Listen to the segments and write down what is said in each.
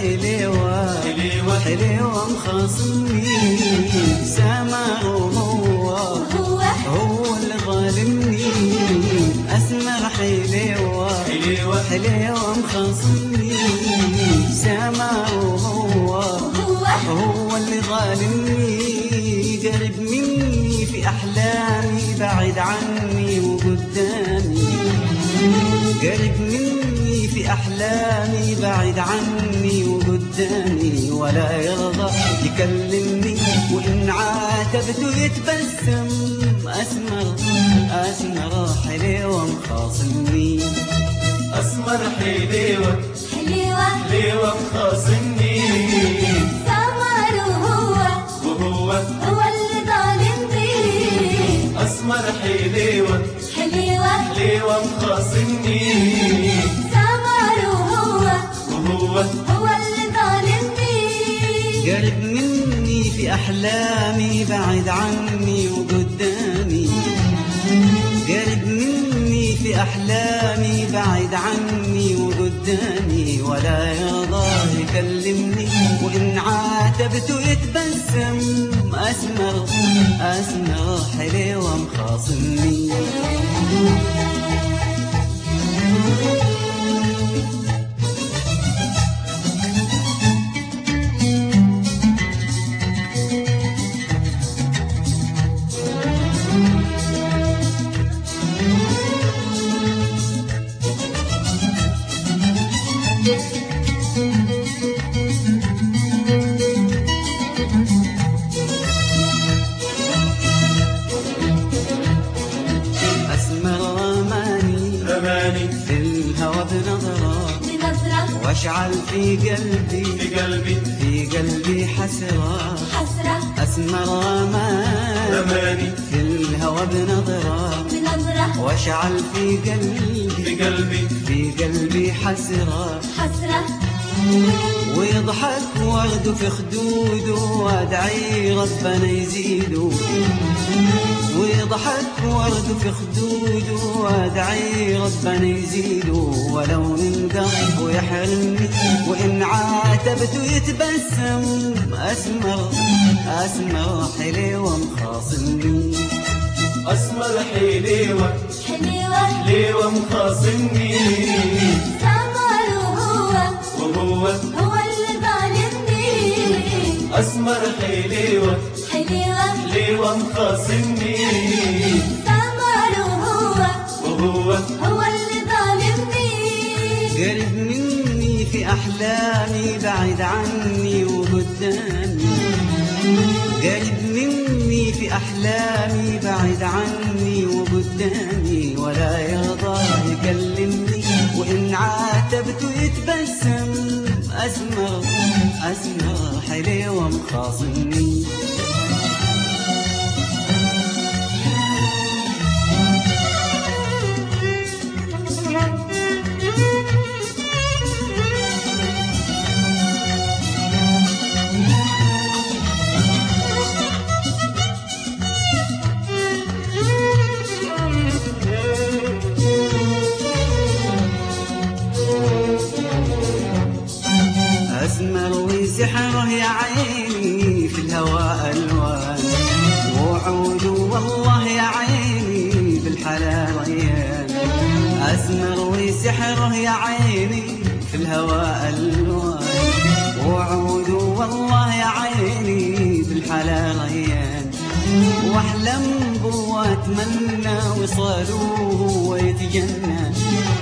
حليوة حليوة. حليوة مخاصمني سمر وهو هو هو اللي ظالمني اسمر حليوة حليوة. حليوة مخاصمني سمر وهو هو هو اللي ظالمني قرب مني في احلامي بعد عني وقدامي قرب مني في احلامي بعد عني وقدامي ولا يرضى يكلمني وان عاتبته يتبسم اسمر اسمر حليوه مخاصمني أسمر حليوة حليوة حليوة مخاصمني سمر وهو وهو هو اللي ظالمني أسمر حليوة حليوة حليوة مخاصمني سمر وهو وهو هو اللي ظالمني قرب مني في أحلامي بعد عني وقدامي قرب مني في أحلامي بعد عني وقدامي ولا يرضى يكلمني وإن عاتبته يتبسم أسمر أسمر حليوة مخاصمني أسمر رماني رماني في الهوى بنظرة بنظرة واشعل في قلبي في قلبي في قلبي حسرة حسرة أسمر رماني رماني في الهوى بنظرة بنظرة واشعل في قلبي في قلبي في قلبي حسرة حسرة ويضحك ورد في خدوده وادعي ربنا يزيده ويضحك ورد في خدوده وادعي ربنا يزيده ولو نندم ويحرمني وان عاتبته يتبسم اسمر اسمر حليوه مخاصمني أسمر حليوة حليوة حليوة مخاصمني سمر وهو وهو هو اللي ظالمني أسمر حليوة حليوة حليوة مخاصمني سمر وهو وهو هو اللي ظالمني قرب مني في أحلامي بعد عني وقدامي قرب مني في أحلامي بعد عني وقدامي ولا يرضى يكلمني وإن عاتبته يتبسم أسمر أسمر حليوة مخاصمني أسمر وسحره يا عيني في الهواء ألوان وعود والله يا عيني بالحلال ريان أسمر وسحره يا عيني في الهواء ألوان وعود والله يا عيني بالحلال ريان واحلم واتمنى وصالوه ويتجنن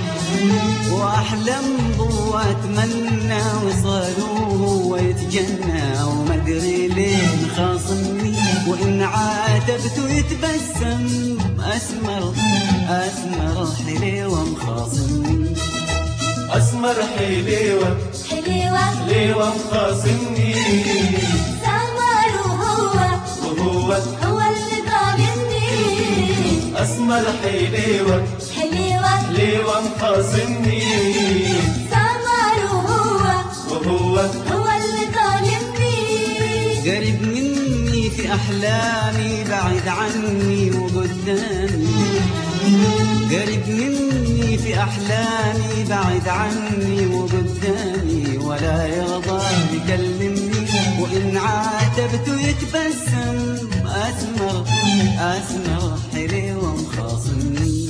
واحلم واتمنى وصالوه ويتجنى وما ادري ليه خاصمني وان عاتبته يتبسم اسمر اسمر حليوه مخاصمني أسمر حليوة حليوة حليوة مخاصمني سمر وهو وهو هو اللي ظالمني أسمر حليوة حليوة حليوة مخاصمني سمر وهو وهو هو اللي ظالمني قرب مني في احلامي بعد عني وقدامي قرب مني في احلامي بعد عني وقدامي ولا يرضى يكلمني وإن عاتبته يتبسم أسمر أسمر حلي ومخاصمني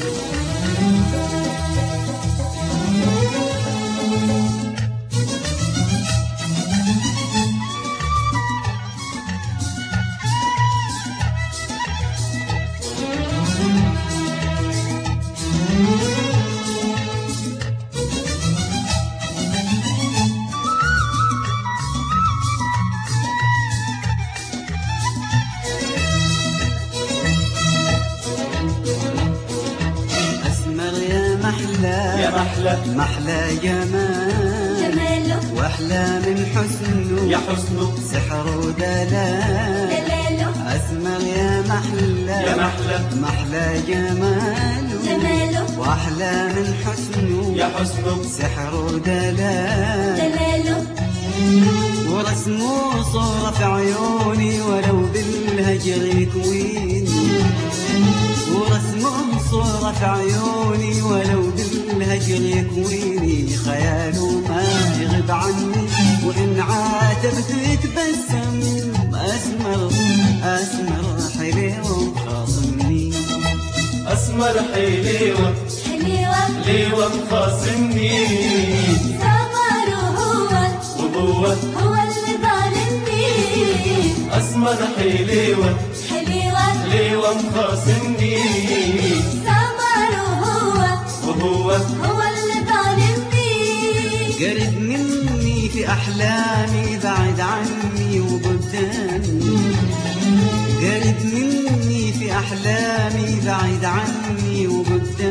أسمر يا محلى يا محلى محلى جمال جماله واحلى من حسنه يا حسنه سحر ودلال دلاله اسمر يا محلى يا محلى محلى جماله جماله واحلى من حسنه يا حسنه سحر ودلال دلاله ورسمه صورة في عيوني ولو بالهجر يكويني ورسمه صورة في عيوني ولو بالهجر يكويني خياله ما يغيب عني وإن عاتبت يتبسم أسمر أسمر حلي ومخاصمني أسمر حليوة حليوة حليوة مخاصمني سمره هو وهو هو اللي ظالمني أسمر حليوة حليوة حليوة مخاصمني سمره هو وهو هو اللي ظالمني قرب مني في أحلامي بعد عني وقدامي قرب مني في أحلامي بعد عني وقدامي